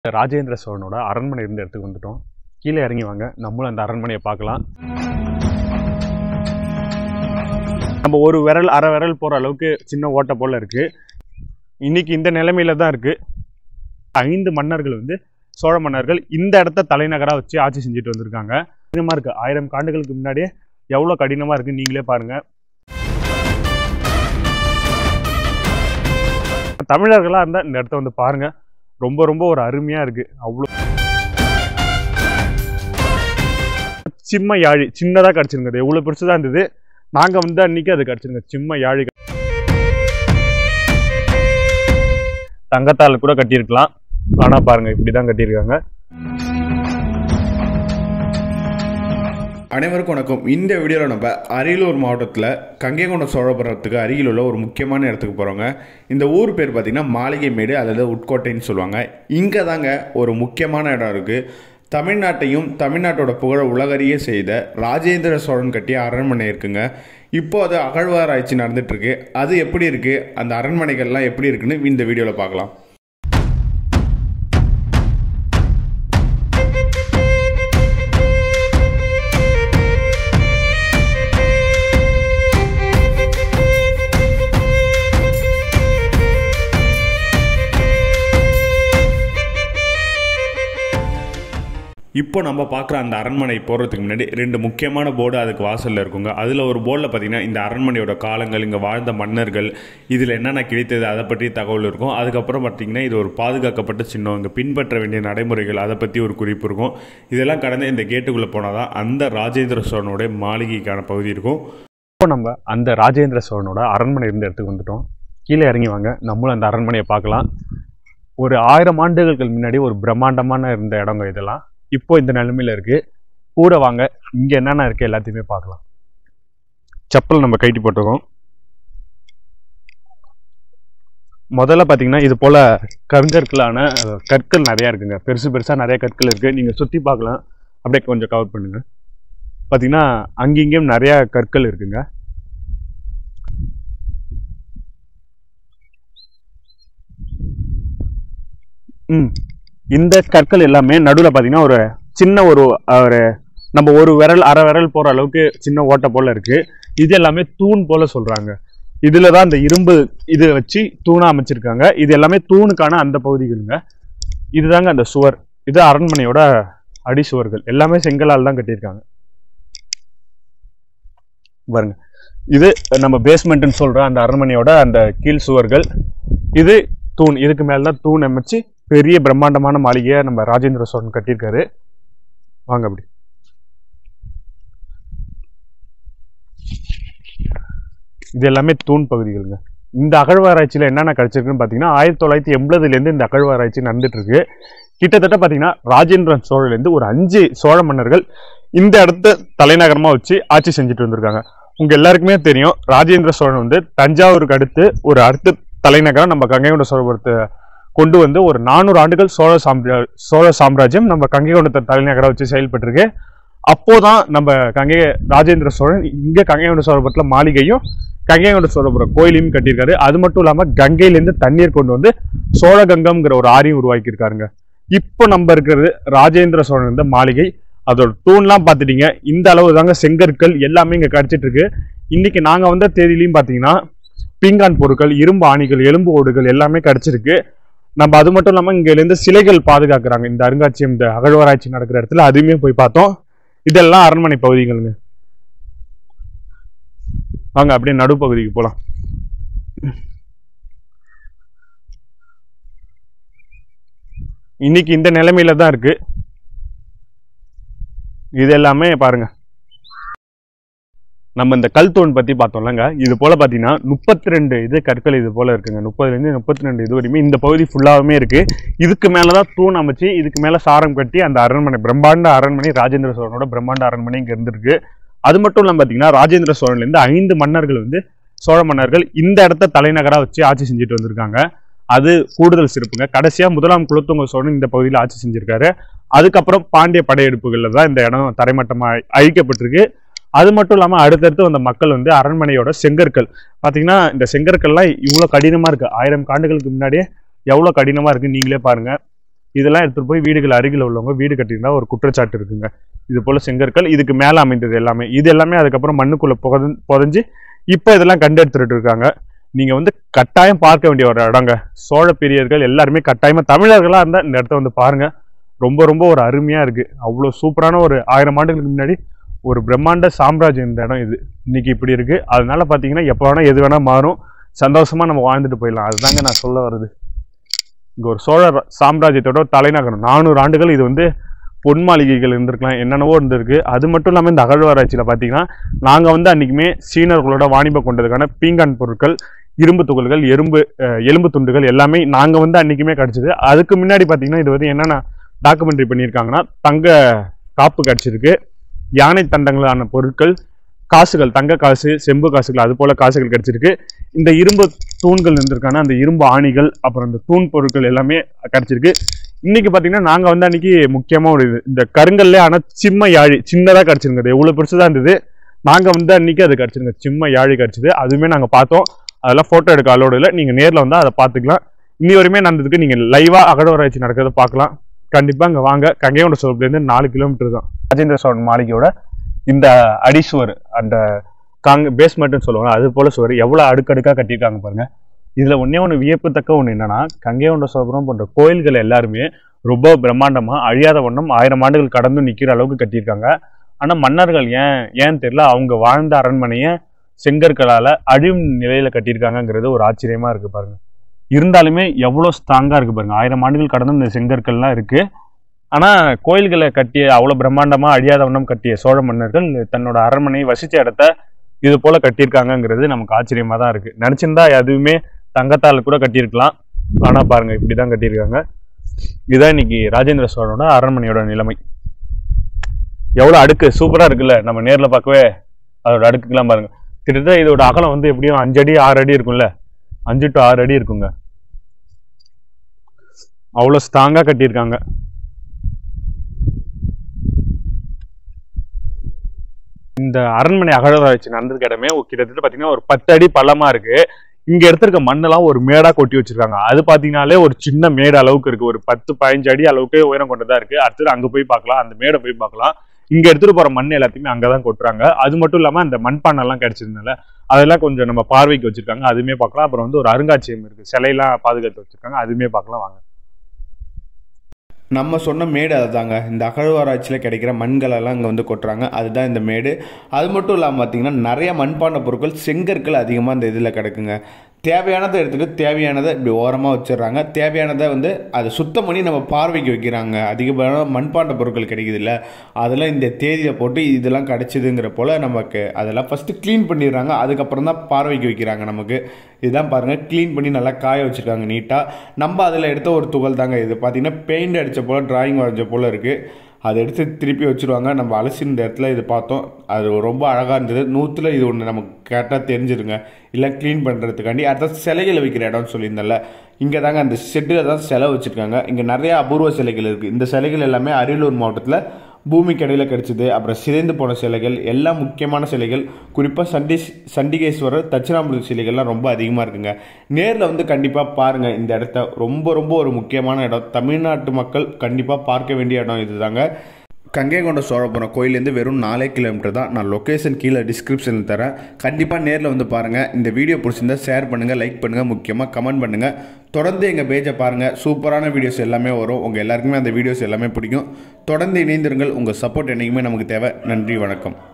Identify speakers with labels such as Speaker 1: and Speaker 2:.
Speaker 1: ராஜேந்திர சோழனோட அரண்மனை இருந்த இடத்துக்கு வந்துட்டோம் கீழே இறங்கி வாங்க நம்மளும் அந்த அரண்மனையை பார்க்கலாம் நம்ம ஒரு விரல் அரை விரல் போகிற அளவுக்கு சின்ன ஓட்டை போல இருக்கு இன்னைக்கு இந்த நிலைமையில தான் இருக்கு ஐந்து மன்னர்கள் வந்து சோழ மன்னர்கள் இந்த இடத்த தலைநகரா வச்சு ஆட்சி செஞ்சுட்டு வந்திருக்காங்க கடினமா இருக்கு ஆயிரம் ஆண்டுகளுக்கு முன்னாடியே எவ்வளோ கடினமா இருக்கு நீங்களே பாருங்க தமிழர்களா இருந்தா இந்த இடத்த வந்து பாருங்க ரொம்ப ரொம்ப ஒரு அருமையா இருக்கு அவ்வளோ சிம்ம யாழி சின்னதா கிடைச்சிருங்க அது எவ்வளவு பெருசுதான் இருந்தது நாங்க வந்து அன்னைக்கு அது கிடைச்சிருங்க சிம்ம யாழி தங்கத்தால் கூட கட்டியிருக்கலாம் ஆனா பாருங்க இப்படிதான் கட்டியிருக்காங்க
Speaker 2: அனைவருக்கும் வணக்கம் இந்த வீடியோவில் நம்ம அரியலூர் மாவட்டத்தில் கங்கைகொண்ட சோழபுரத்துக்கு அருகில் உள்ள ஒரு முக்கியமான இடத்துக்கு போகிறோங்க இந்த ஊர் பேர் பார்த்திங்கன்னா மாளிகைமேடு அல்லது உட்கோட்டைன்னு சொல்லுவாங்க இங்கே தாங்க ஒரு முக்கியமான இடம் இருக்குது தமிழ்நாட்டையும் தமிழ்நாட்டோட புகழ உலகறிய செய்த ராஜேந்திர சோழன் கட்டிய அரண்மனை இருக்குங்க இப்போ அது அகழ்வாராய்ச்சி நடந்துட்டு இருக்கு அது எப்படி இருக்குது அந்த அரண்மனைகள்லாம் எப்படி இருக்குன்னு இந்த வீடியோவில் பார்க்கலாம் இப்போ நம்ம பார்க்குற அந்த அரண்மனை போகிறதுக்கு முன்னாடி ரெண்டு முக்கியமான போர்டு அதுக்கு வாசலில் இருக்குங்க அதில் ஒரு போர்டில் பார்த்தீங்கன்னா இந்த அரண்மனையோட காலங்கள் இங்கே வாழ்ந்த மன்னர்கள் இதில் என்னென்ன கிடைத்தது அதை பற்றி தகவல் இருக்கும் அதுக்கப்புறம் பார்த்தீங்கன்னா இது ஒரு பாதுகாக்கப்பட்ட சின்னம் இங்கே பின்பற்ற வேண்டிய நடைமுறைகள் அதை பற்றி ஒரு குறிப்பு இருக்கும் இதெல்லாம் கடந்து இந்த கேட்டுக்குள்ளே போனால் தான் அந்த ராஜேந்திர சோழனுடைய மாளிகைக்கான பகுதி இருக்கும்
Speaker 1: இப்போ நம்ம அந்த ராஜேந்திர சோழனோட அரண்மனை இருந்த இடத்துக்கு வந்துட்டோம் கீழே இறங்கி வாங்க நம்மளும் அந்த அரண்மனையை பார்க்கலாம் ஒரு ஆயிரம் ஆண்டுகளுக்கு முன்னாடி ஒரு பிரம்மாண்டமான இருந்த இடங்க இதெல்லாம் இப்போ இந்த நிலைமையில இருக்கு கூட வாங்க இங்க என்னென்ன இருக்கு எல்லாத்தையுமே பார்க்கலாம் செப்பல் நம்ம கைட்டி போட்டிருக்கோம் முதல்ல பார்த்தீங்கன்னா இது போல கருங்கற்களான அஹ், கற்கள் நிறைய இருக்குங்க பெருசு பெருசா நிறைய கற்கள் இருக்கு நீங்க சுத்தி பார்க்கலாம் அப்படியே கொஞ்சம் கவர் பண்ணுங்க பார்த்தீங்கன்னா அங்கேயும் நிறைய கற்கள் இருக்குங்க ம் இந்த கற்கள் எல்லாமே நடுவில் பார்த்தீங்கன்னா ஒரு சின்ன ஒரு ஒரு நம்ம ஒரு விரல் அரை விரல் போகிற அளவுக்கு சின்ன ஓட்டை போல இருக்கு இது எல்லாமே தூண் போல சொல்றாங்க இதுல தான் இந்த இரும்பு இது வச்சு தூணா அமைச்சிருக்காங்க இது எல்லாமே தூணுக்கான அந்த பகுதிகளுங்க இதுதாங்க அந்த சுவர் இது அரண்மனையோட அடிசுவர்கள் எல்லாமே செங்கலால் தான் கட்டியிருக்காங்க பாருங்க இது நம்ம பேஸ்மெண்ட்னு சொல்ற அந்த அரண்மனையோட அந்த கீழ் சுவர்கள் இது தூண் இதுக்கு மேல தான் தூண் அமைச்சு பெரிய பிரம்மாண்டமான மாளிகையை நம்ம ராஜேந்திர சோழன் கட்டியிருக்காரு வாங்க அப்படி இது எல்லாமே தூண் பகுதிகளுங்க இந்த அகழ்வாராய்ச்சியில் என்னென்ன கிடைச்சிருக்குன்னு பார்த்தீங்கன்னா ஆயிரத்தி தொள்ளாயிரத்தி எண்பதுலேருந்து இந்த அகழ்வாராய்ச்சி நடந்துட்டு இருக்கு கிட்டத்தட்ட பார்த்தீங்கன்னா ராஜேந்திரன் சோழலேருந்து ஒரு அஞ்சு சோழ மன்னர்கள் இந்த இடத்த தலைநகரமாக வச்சு ஆட்சி செஞ்சுட்டு வந்திருக்காங்க உங்க எல்லாருக்குமே தெரியும் ராஜேந்திர சோழன் வந்து தஞ்சாவூருக்கு அடுத்து ஒரு அடுத்த தலைநகரம் நம்ம கங்கை கொண்ட சோழபுரத்தை கொண்டு வந்து ஒரு நானூறு ஆண்டுகள் சோழ சாம்ரா சோழ சாம்ராஜ்யம் நம்ம கங்கை கொண்ட தலைநகரை வச்சு செயல்பட்டிருக்கு அப்போதான் நம்ம கங்கை ராஜேந்திர சோழன் இங்க கங்கை கொண்ட சோழபுரத்துல மாளிகையும் கங்கை கொண்ட சோழபுரம் கோயிலையும் கட்டியிருக்காரு அது மட்டும் இல்லாம கங்கையிலேருந்து தண்ணீர் கொண்டு வந்து சோழகங்கம்ங்கிற ஒரு ஆரியம் உருவாக்கியிருக்காருங்க இப்போ நம்ம இருக்கிறது ராஜேந்திர சோழன் இருந்த மாளிகை அதோட தூண்லாம் பார்த்துட்டீங்க இந்த அளவு தாங்க செங்கற்கள் எல்லாமே இங்க கிடைச்சிட்டு இருக்கு இன்னைக்கு நாங்க வந்த தேதியிலையும் பார்த்தீங்கன்னா பீங்கான் பொருட்கள் இரும்பு ஆணிகள் எலும்பு ஓடுகள் எல்லாமே கிடைச்சிருக்கு நம்ம அது மட்டும் இல்லாம இங்க இருந்து சிலைகள் பாதுகாக்கிறாங்க இந்த அருங்காட்சியகம் இந்த அகழ்வாராய்ச்சி நடக்கிற இடத்துல அதுவுமே போய் பார்த்தோம் இதெல்லாம் அரண்மனை பகுதிகளுங்க வாங்க அப்படியே நடுப்பகுதிக்கு போலாம் இன்னைக்கு இந்த நிலைமையில தான் இருக்கு இது எல்லாமே பாருங்க நம்ம இந்த கல் தூண் பத்தி பார்த்தோம்லங்க இது போல பாத்தீங்கன்னா முப்பத்தி ரெண்டு இது கற்கள் இது போல இருக்குங்க முப்பதுல இருந்து முப்பத்தி ரெண்டு இது வரையுமே இந்த பகுதி ஃபுல்லாவுமே இருக்கு இதுக்கு மேலதான் தூண் அமைச்சு இதுக்கு மேல சாரம் கட்டி அந்த அரண்மனை பிரம்மாண்ட அரண்மனை ராஜேந்திர சோழனோட பிரம்மாண்ட அரண்மனை இங்க இருந்திருக்கு அது மட்டும் இல்லாம பாத்தீங்கன்னா ராஜேந்திர சோழன்ல இருந்து ஐந்து மன்னர்கள் வந்து சோழ மன்னர்கள் இந்த இடத்த தலைநகரா வச்சு ஆட்சி செஞ்சுட்டு வந்திருக்காங்க அது கூடுதல் சிறப்புங்க கடைசியா முதலாம் குலத்துங்க சோழன் இந்த பகுதியில் ஆட்சி செஞ்சிருக்காரு அதுக்கப்புறம் பாண்டிய படையெடுப்புகள்ல தான் இந்த இடம் தரைமட்டமா அழிக்கப்பட்டிருக்கு அது மட்டும் இல்லாம அடுத்தடுத்து வந்த மக்கள் வந்து அரண்மனையோட செங்கற்கள் பாத்தீங்கன்னா இந்த செங்கற்கள்லாம் இவ்வளவு கடினமா இருக்கு ஆயிரம் ஆண்டுகளுக்கு முன்னாடியே எவ்வளவு கடினமா இருக்கு நீங்களே பாருங்க இதெல்லாம் எடுத்துட்டு போய் வீடுகள் அருகில் உள்ளவங்க வீடு கட்டியிருந்தா ஒரு குற்றச்சாட்டு இருக்குங்க இது போல செங்கற்கள் இதுக்கு மேலே அமைந்தது எல்லாமே இது எல்லாமே அதுக்கப்புறம் மண்ணுக்குள்ள புகது புதஞ்சு இப்போ இதெல்லாம் கண்டெடுத்துட்டு இருக்காங்க நீங்க வந்து கட்டாயம் பார்க்க வேண்டிய ஒரு இடங்க சோழ பெரியர்கள் எல்லாருமே கட்டாயமா தமிழர்களா இருந்தா இந்த இடத்த வந்து பாருங்க ரொம்ப ரொம்ப ஒரு அருமையா இருக்கு அவ்வளோ சூப்பரான ஒரு ஆயிரம் ஆண்டுகளுக்கு முன்னாடி ஒரு பிரம்மாண்ட சாம்ராஜ்யம் இந்த இடம் இது இன்னைக்கு இப்படி இருக்கு அதனால பாத்தீங்கன்னா எப்போ வேணா எது வேணா மாறும் சந்தோஷமா நம்ம வாழ்ந்துட்டு போயிடலாம் அதுதாங்க நான் சொல்ல வருது இங்க ஒரு சோழ ர- சாம்ராஜ்யத்தோட ஒரு தலைநகரம் நானூறு ஆண்டுகள் இது வந்து பொன் மாளிகைகள் இருந்திருக்கலாம் என்னென்னவோ இருந்திருக்கு அது மட்டும் இல்லாமல் இந்த அகழ்வாராய்ச்சியில் பார்த்தீங்கன்னா நாங்கள் வந்து அன்றைக்குமே சீனர்களோட வாணிபம் கொண்டதுக்கான பீங்கான் பொருட்கள் இரும்பு துகள்கள் எறும்பு அஹ், எலும்பு துண்டுகள் எல்லாமே நாங்கள் வந்து அன்றைக்குமே கிடச்சிது அதுக்கு முன்னாடி பார்த்தீங்கன்னா இது வந்து என்னென்ன டாக்குமெண்ட்ரி பண்ணியிருக்காங்கன்னா தங்க காப்பு கிடச்சிருக்கு யானை தண்டங்களான பொருட்கள் காசுகள் தங்க காசு செம்பு காசுகள் அது போல காசுகள் கிடைச்சிருக்கு இந்த இரும்பு தூண்கள் இருந்திருக்கான அந்த இரும்பு ஆணிகள் அப்புறம் இந்த தூண் பொருட்கள் எல்லாமே கிடைச்சிருக்கு இன்னைக்கு பாத்தீங்கன்னா நாங்க வந்து அன்னைக்கு முக்கியமா ஒரு இது இந்த கருங்கல்ல ஆனா சிம்ம யாழி சின்னதா கிடைச்சிருங்க அது எவ்வளவு பெருசுதான் இருந்தது நாங்க வந்து அன்னைக்கு அது கிடைச்சிருங்க சிம்ம யாழி கிடைச்சது அதுவுமே நாங்க பார்த்தோம் அதெல்லாம் போட்டோ எடுக்க அலோடு இல்லை நீங்க நேர்ல வந்தா அதை பார்த்துக்கலாம் இன்னி வரையுமே நடந்ததுக்கு நீங்க லைவா அகழ்வாராய்ச்சி நடக்கிறத பார்க்கலாம் கண்டிப்பா அங்க வாங்க கங்கையொண்ட சோப்புல இருந்து நாலு கிலோமீட்டர் தான் ராஜேந்திர சோழன் மாளிகையோட இந்த அடிசுவர் அந்த காங்க பேஸ்மெண்ட்னு சொல்லுவாங்க அது போல சுவர் எவ்வளவு அடுக்கடுக்கா கட்டியிருக்காங்க பாருங்க இதுல ஒண்ணே ஒன்று வியப்புத்தக்க ஒன்று என்னன்னா கங்கைகொண்ட சோழபுரம் போன்ற கோயில்கள் எல்லாருமே ரொம்ப பிரம்மாண்டமா அழியாத வண்ணம் ஆயிரம் ஆண்டுகள் கடந்து நிக்கிற அளவுக்கு கட்டியிருக்காங்க ஆனா மன்னர்கள் ஏன் ஏன் தெரியல அவங்க வாழ்ந்த அரண்மனையை செங்கற்களால அழியும் நிலையில கட்டியிருக்காங்கங்கிறது ஒரு ஆச்சரியமா இருக்கு பாருங்க இருந்தாலுமே எவ்வளோ ஸ்ட்ராங்கா இருக்கு பாருங்க ஆயிரம் ஆண்டுகள் கடந்து இந்த செங்கற்கள்லாம் இருக்கு ஆனா கோயில்களை கட்டிய அவ்வளவு பிரம்மாண்டமா அழியாத வண்ணம் கட்டிய சோழ மன்னர்கள் தன்னோட அரண்மனை வசிச்ச இடத்த இது போல கட்டியிருக்காங்கங்கிறது நமக்கு ஆச்சரியமா தான் இருக்கு நினைச்சிருந்தா எதுவுமே தங்கத்தால் கூட கட்டியிருக்கலாம் ஆனா பாருங்க இப்படிதான் கட்டியிருக்காங்க இதுதான் இன்னைக்கு ராஜேந்திர சோழனோட அரண்மனையோட நிலைமை எவ்வளவு அடுக்கு சூப்பரா இருக்குல்ல நம்ம நேர்ல பார்க்கவே அதோட அடுக்குக்கெல்லாம் பாருங்க கிட்டத்தட்ட இதோட அகலம் வந்து எப்படியும் அஞ்சு அடி ஆறு அடி இருக்கும்ல அஞ்சு டு ஆறு அடி இருக்குங்க அவ்வளோ ஸ்ட்ராங்கா கட்டியிருக்காங்க இந்த அரண்மனை அகழ்வாராய்ச்சி நடந்ததுக்கு இடமே ஒரு கிட்டத்தட்ட பாத்தீங்கன்னா ஒரு பத்து அடி பள்ளமா இருக்கு இங்க எடுத்திருக்க மண்ணெல்லாம் ஒரு மேடா கொட்டி வச்சிருக்காங்க அது பாத்தீங்கன்னாலே ஒரு சின்ன மேடு அளவுக்கு இருக்கு ஒரு பத்து பதினஞ்சு அடி அளவுக்கு உயரம் கொண்டதா இருக்கு அடுத்தது அங்க போய் பார்க்கலாம் அந்த மேடை போய் பார்க்கலாம் இங்க எடுத்துட்டு போற மண் எல்லாத்தையுமே அங்கதான் கொட்டுறாங்க அது மட்டும் இல்லாம அந்த மண்பானை எல்லாம் கிடைச்சிருந்தால அதெல்லாம் கொஞ்சம் நம்ம பார்வைக்கு வச்சிருக்காங்க அதுவுமே பார்க்கலாம் அப்புறம் வந்து ஒரு அருங்காட்சியகம் இருக்கு சிலையெல்லாம் பாதுகாத்து வச்சிருக்காங்க அதுவுமே பார்க்கலாம் வாங்க
Speaker 2: நம்ம சொன்ன மேடு அதுதாங்க இந்த அகழ்வாராய்ச்சியில் கிடைக்கிற மண்களெல்லாம் இங்கே வந்து கொட்டுறாங்க அதுதான் இந்த மேடு அது மட்டும் இல்லாமல் பார்த்தீங்கன்னா நிறைய மண்பாண்ட பொருட்கள் செங்கற்கள் அதிகமாக இந்த இதில் கிடக்குங்க தேவையானதை எடுத்துகிட்டு தேவையானதை இப்படி ஓரமாக வச்சிடுறாங்க தேவையானதை வந்து அதை சுத்தம் பண்ணி நம்ம பார்வைக்கு வைக்கிறாங்க அதிகமான மண்பாண்ட பொருட்கள் கிடைக்குது இல்லை அதெல்லாம் இந்த தேதியை போட்டு இதெல்லாம் கிடச்சிதுங்கிற போல் நமக்கு அதெல்லாம் ஃபஸ்ட்டு க்ளீன் பண்ணிடுறாங்க அதுக்கப்புறம் தான் பார்வைக்கு வைக்கிறாங்க நமக்கு இதுதான் பாருங்கள் க்ளீன் பண்ணி நல்லா காய வச்சுருக்காங்க நீட்டாக நம்ம அதில் எடுத்த ஒரு துகள் தாங்க இது பார்த்தீங்கன்னா பெயிண்ட் அடித்த போல் டிராயிங் வரைஞ்ச போல் இருக்குது அதை எடுத்து திருப்பி வச்சுருவாங்க நம்ம அலசின இடத்துல இது பார்த்தோம் அது ரொம்ப அழகாக இருந்தது நூற்றில் இது ஒன்று நமக்கு கரெக்டாக தெரிஞ்சிருங்க இல்லை க்ளீன் பண்ணுறதுக்காண்டி அடுத்த சிலைகளை வைக்கிற இடம்னு சொல்லியிருந்தேன்ல இங்கே தாங்க அந்த ஷெட்டில் தான் சிலை வச்சுருக்காங்க இங்கே நிறைய அபூர்வ சிலைகள் இருக்குது இந்த சிலைகள் எல்லாமே அரியலூர் மாவட்டத்தில் பூமிக்கு இடையில கிடைச்சது அப்புறம் சிதைந்து போன சிலைகள் எல்லாம் முக்கியமான சிலைகள் குறிப்பாக சண்டி சண்டிகேஸ்வரர் தட்சிணாமூர்த்தி சிலைகள்லாம் ரொம்ப அதிகமாக இருக்குங்க நேரில் வந்து கண்டிப்பாக பாருங்கள் இந்த இடத்த ரொம்ப ரொம்ப ஒரு முக்கியமான இடம் தமிழ்நாட்டு மக்கள் கண்டிப்பாக பார்க்க வேண்டிய இடம் இதுதாங்க கங்கை கொண்ட சோழபுரம் கோயிலேருந்து வெறும் நாலே கிலோமீட்டர் தான் நான் லொக்கேஷன் கீழே டிஸ்கிரிப்ஷனில் தரேன் கண்டிப்பாக நேரில் வந்து பாருங்கள் இந்த வீடியோ பிடிச்சிருந்தா ஷேர் பண்ணுங்கள் லைக் பண்ணுங்கள் முக்கியமாக கமெண்ட் பண்ணுங்கள் தொடர்ந்து எங்கள் பேஜை பாருங்கள் சூப்பரான வீடியோஸ் எல்லாமே வரும் உங்கள் எல்லாருக்குமே அந்த வீடியோஸ் எல்லாமே பிடிக்கும் தொடர்ந்து இணைந்திருங்கள் உங்கள் சப்போர்ட் என்றைக்குமே நமக்கு தேவை நன்றி வணக்கம்